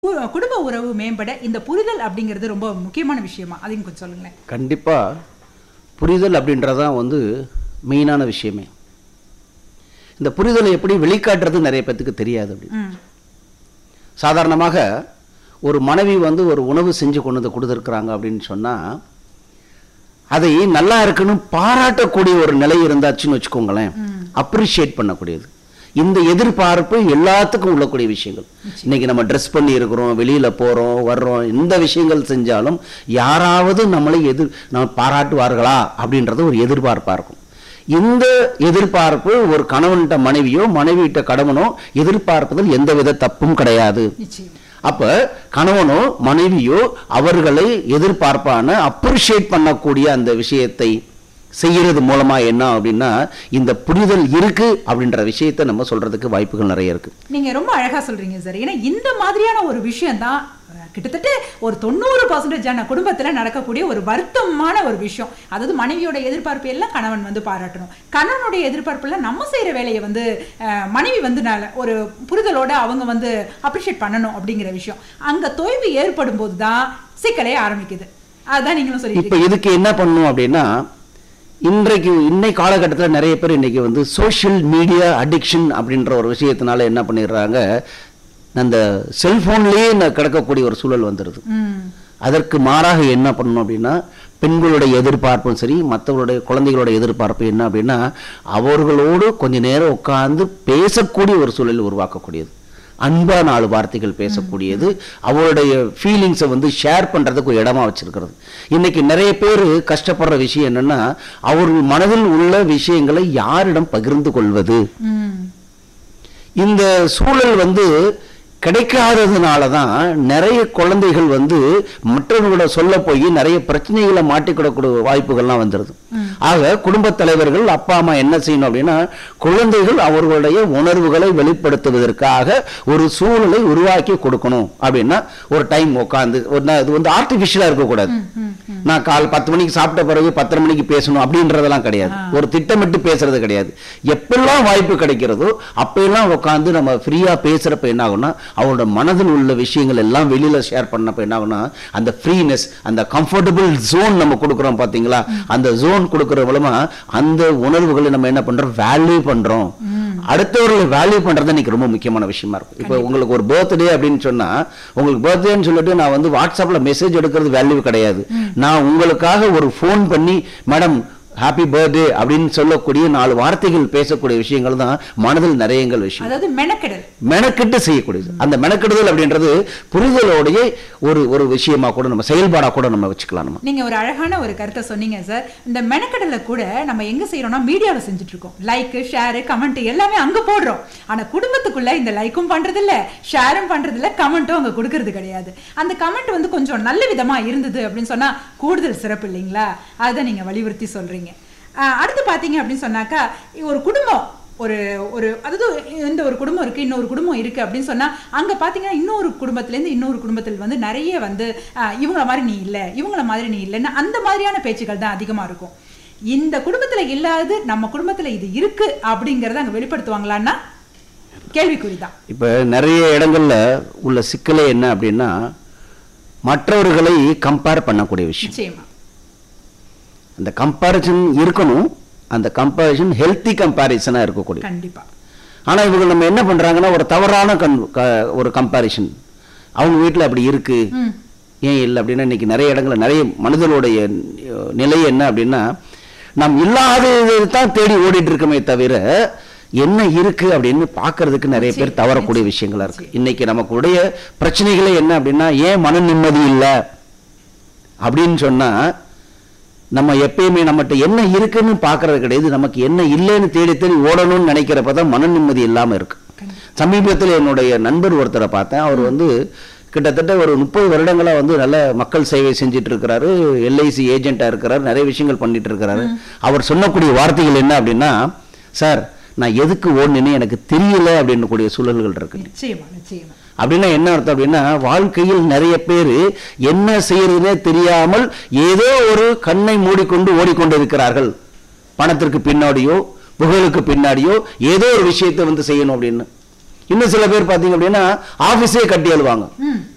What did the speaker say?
கு- குடும்ப உறவு மேம்பட இந்த புரிதல் அப்படிங்கிறது ரொம்ப முக்கியமான விஷயமா அதையும் கொஞ்சம் சொல்லுங்களேன் கண்டிப்பாக புரிதல் அப்படின்றதான் வந்து மெயினான விஷயமே இந்த புரிதலை எப்படி வெளிக்காட்டுறது நிறைய பேத்துக்கு தெரியாது அப்படி ம் சாதாரணமாக ஒரு மனைவி வந்து ஒரு உணவு செஞ்சு கொண்டு வந்து கொடுத்துருக்குறாங்க அப்படின்னு சொன்னால் அதை நல்லா இருக்குன்னு பாராட்டக்கூடிய ஒரு நிலை இருந்தாச்சுன்னு வச்சுக்கோங்களேன் அப்ரிஷியேட் பண்ணக்கூடியது இந்த எதிர்பார்ப்பு எல்லாத்துக்கும் உள்ளக்கூடிய விஷயங்கள் இன்னைக்கு நம்ம ட்ரெஸ் பண்ணி இருக்கிறோம் வெளியில போறோம் வர்றோம் இந்த விஷயங்கள் செஞ்சாலும் யாராவது நம்மளை எதிர் நம்ம பாராட்டுவார்களா அப்படின்றது ஒரு எதிர்பார்ப்பா இருக்கும் இந்த எதிர்பார்ப்பு ஒரு கணவன்கிட்ட மனைவியோ மனைவியிட்ட கணவனோ எதிர்பார்ப்பதில் எந்தவித தப்பும் கிடையாது நிச்சயம் அப்ப கணவனோ மனைவியோ அவர்களை எதிர்பார்ப்பான அப்ரிஷியேட் பண்ணக்கூடிய அந்த விஷயத்தை செய்யறது மூலமா என்ன அப்படின்னா இந்த புரிதல் இருக்கு அப்படின்ற விஷயத்தை நம்ம சொல்றதுக்கு வாய்ப்புகள் நிறைய இருக்கு நீங்க ரொம்ப அழகா சொல்றீங்க சார் ஏன்னா இந்த மாதிரியான ஒரு விஷயம் தான் கிட்டத்தட்ட ஒரு தொண்ணூறு பர்சன்டேஜான குடும்பத்துல நடக்கக்கூடிய ஒரு வருத்தமான ஒரு விஷயம் அதாவது மனைவியோட எதிர்பார்ப்பு எல்லாம் கணவன் வந்து பாராட்டணும் கணவனுடைய எதிர்பார்ப்புல நம்ம செய்யற வேலையை வந்து அஹ், மனைவி வந்து நல்ல ஒரு புரிதலோட அவங்க வந்து அப்ரிஷியேட் பண்ணணும் அப்படிங்கிற விஷயம் அங்க தொய்வு ஏற்படும் போது தான் சிக்கலே ஆரம்பிக்குது அதுதான் நீங்களும் சொல்லிட்டு இப்ப இதுக்கு என்ன பண்ணணும் அப்படின்னா இன்றைக்கு இன்னை காலகட்டத்தில் நிறைய பேர் இன்னைக்கு வந்து சோஷியல் மீடியா அடிக்ஷன் அப்படின்ற ஒரு விஷயத்தினால என்ன பண்ணிடுறாங்க அந்த செல்போன்லயே கிடக்கக்கூடிய ஒரு சூழல் வந்துடுது ம் அதற்கு மாறாக என்ன பண்ணணும் அப்படின்னா பெண்களுடைய எதிர்பார்ப்பும் சரி மற்றவர்களுடைய குழந்தைகளோட எதிர்பார்ப்பு என்ன அப்படின்னா அவர்களோடு கொஞ்ச நேரம் உட்கார்ந்து பேசக்கூடிய ஒரு சூழல் உருவாக்கக்கூடியது அன்பா நாலு வார்த்தைகள் பேசக்கூடியது அவருடைய ஃபீலிங்ஸை வந்து ஷேர் பண்றதுக்கு ஒரு இடமா வச்சிருக்கிறது இன்னைக்கு நிறைய பேர் கஷ்டப்படுற விஷயம் என்னன்னா அவர்கள் மனதில் உள்ள விஷயங்களை யாரிடம் பகிர்ந்து கொள்வது ம் இந்த சூழல் வந்து கிடைக்காததுனால தான் நிறைய குழந்தைகள் வந்து மற்றவர்களோட சொல்ல போய் நிறைய பிரச்சனைகளை மாட்டிக்கிடக்கூடிய வாய்ப்புகள்லாம் வந்துடுது ஆக குடும்பத் தலைவர்கள் அப்பா அம்மா என்ன செய்யணும் அப்படின்னா குழந்தைகள் அவர்களுடைய உணர்வுகளை வெளிப்படுத்துவதற்காக ஒரு சூழலை உருவாக்கி கொடுக்கணும் அப்படின்னா ஒரு டைம் உட்காந்து ஒரு நா- இது வந்து ஆர்டிஃபிஷியலாக இருக்கக்கூடாது நான் கால் பத்து மணிக்கு சாப்பிட்ட பிறகு பத்தரை மணிக்கு பேசணும் அப்படின்றதெல்லாம் கிடையாது ஒரு திட்டமிட்டு பேசுறது கிடையாது எப்பெல்லாம் வாய்ப்பு கிடைக்கிறதோ அப்பெல்லாம் உட்காந்து நம்ம ஃப்ரீயா பேசுறப்ப என்ன ஆகும்னா அவங்களோட மனதில் உள்ள விஷயங்கள் எல்லாம் வெளியில ஷேர் பண்ணப்ப என்ன ஆகும்னா அந்த ஃப்ரீனஸ் அந்த கம்ஃபர்டபுள் ஜோன் நம்ம கொடுக்குறோம் பாத்தீங்களா அந்த ஜோன் கொடுக்குற மூலமா அந்த உணர்வுகளை நம்ம என்ன பண்றோம் வேல்யூ பண்றோம் அடுத்தவர்களை வேல்யூ பண்றது இன்னைக்கு ரொம்ப முக்கியமான விஷயமா இருக்கும் இப்போ உங்களுக்கு ஒரு பர்த்டே அப்படின்னு சொன்னா உங்களுக்கு பர்த்டேன்னு சொல்லிட்டு நான் வந்து வாட்ஸ்அப்ல மெசேஜ் எடுக்கிறது வேல்யூ கிடையாது நான் உங்களுக்காக ஒரு ஃபோன் பண்ணி மேடம் ஹாப்பி பர்த்டே அப்படின்னு சொல்லக்கூடிய நாலு வார்த்தைகள் பேசக்கூடிய விஷயங்கள் தான் மனதில் நிறையங்கள் விஷயம் அதாவது மெனக்கெடல் மெனக்கெட்டு செய்யக்கூடியது அந்த மெனக்கெடுதல் அப்படின்றது புரிதலோடைய ஒரு ஒரு விஷயமா கூட நம்ம செயல்பாடா கூட நம்ம வச்சுக்கலாம் நம்ம நீங்க ஒரு அழகான ஒரு கருத்தை சொன்னீங்க சார் இந்த மெனக்கடலை கூட நம்ம எங்க செய்யறோம்னா மீடியாவில் செஞ்சுட்டு இருக்கோம் லைக் ஷேர் கமெண்ட் எல்லாமே அங்க போடுறோம் ஆனா குடும்பத்துக்குள்ள இந்த லைக்கும் பண்றது இல்ல ஷேரும் பண்றது இல்ல கமெண்ட்டும் அங்க கொடுக்கறது கிடையாது அந்த கமெண்ட் வந்து கொஞ்சம் நல்ல விதமா இருந்தது அப்படின்னு சொன்னா கூடுதல் சிறப்பு இல்லைங்களா அதை நீங்க வலியுறுத்தி சொல்றீங்க ஆஹ் அடுத்து பாத்தீங்க அப்படின்னு சொன்னாக்கா ஒரு குடும்பம் ஒரு ஒரு அதாவது இந்த ஒரு குடும்பம் இருக்கு இன்னொரு குடும்பம் இருக்கு அப்படின்னு சொன்னா அங்க பாத்தீங்கன்னா இன்னொரு குடும்பத்துல இருந்து இன்னொரு குடும்பத்தில் வந்து நிறைய வந்து ஆஹ், இவங்கள மாதிரி நீ இல்ல இவங்கள மாதிரி நீ இல்லைன்னு அந்த மாதிரியான பேச்சுக்கள் தான் அதிகமா இருக்கும் இந்த குடும்பத்துல இல்லாதது நம்ம குடும்பத்துல இது இருக்கு அப்படிங்கறத அங்க வெளிப்படுத்துவாங்களான்னா கேள்விக்குறிதான் இப்ப நிறைய இடங்கள்ல உள்ள சிக்கலே என்ன அப்படின்னா மற்றவர்களை கம்பேர் பண்ணக்கூடிய விஷயம் நிச்சயமா அந்த கம்பேரிசன் இருக்கணும் அந்த கம்பேரிசன் ஹெல்த்தி கம்பேரிசனாக இருக்கக்கூடிய கண்டிப்பா ஆனா இவங்க நம்ம என்ன பண்றாங்கன்னா ஒரு தவறான கண் க- ஒரு கம்பேரிசன் அவங்க வீட்ல அப்படி இருக்கு ம் ஏன் இல்லை அப்படின்னா இன்னைக்கு நிறைய இடங்கள்ல நிறைய மனிதனுடைய அஹ், நிலை என்ன அப்படின்னா நாம் இல்லாததை தான் தேடி ஓடிட்டு இருக்கமே தவிர என்ன இருக்கு அப்படின்னு பார்க்கிறதுக்கு நிறைய பேர் தவறக்கூடிய விஷயங்களா இருக்கு இன்னைக்கு நமக்குடைய பிரச்சனைகளே என்ன அப்படின்னா ஏன் மன நிம்மதி இல்லை அப்படின்னு சொன்னா நம்ம எப்பயுமே நம்மகிட்ட என்ன இருக்குன்னு பார்க்கறது கிடையாது நமக்கு என்ன இல்லைன்னு தேடி தேடி ஓடணும்னு நினைக்கிறப்ப தான் மன நிம்மதி இல்லாம இருக்கு சமீபத்தில் என்னுடைய நண்பர் ஒருத்தரை பார்த்தேன் அவர் வந்து கிட்டத்தட்ட ஒரு முப்பது வருடங்களா வந்து நல்ல மக்கள் சேவை செஞ்சுட்டு இருக்கிறாரு எல்ஐசி ஏஜென்ட்டா இருக்கிறாரு நிறைய விஷயங்கள் பண்ணிட்டு இருக்கிறாரு அவர் சொல்லக்கூடிய வார்த்தைகள் என்ன அப்படின்னா சார் நான் எதுக்கு ஓடுனேன்னு எனக்கு தெரியல அப்படின்னு கூடிய சூழல்கள் இருக்கு நிச்சயமா நிச்சயமா அப்படின்னா என்ன அர்த்தம் அப்படின்னா வாழ்க்கையில் நிறைய பேர் என்ன செய்யறதுனே தெரியாமல் ஏதோ ஒரு கண்ணை மூடிக்கொண்டு ஓடிக்கொண்டு இருக்கிறார்கள் பணத்திற்கு பின்னாடியோ புகழுக்கு பின்னாடியோ ஏதோ ஒரு விஷயத்தை வந்து செய்யணும் அப்படின்னு இன்னும் சில பேர் பார்த்தீங்க அப்படின்னா ஆபீஸே கட்டி அழுவாங்க ம்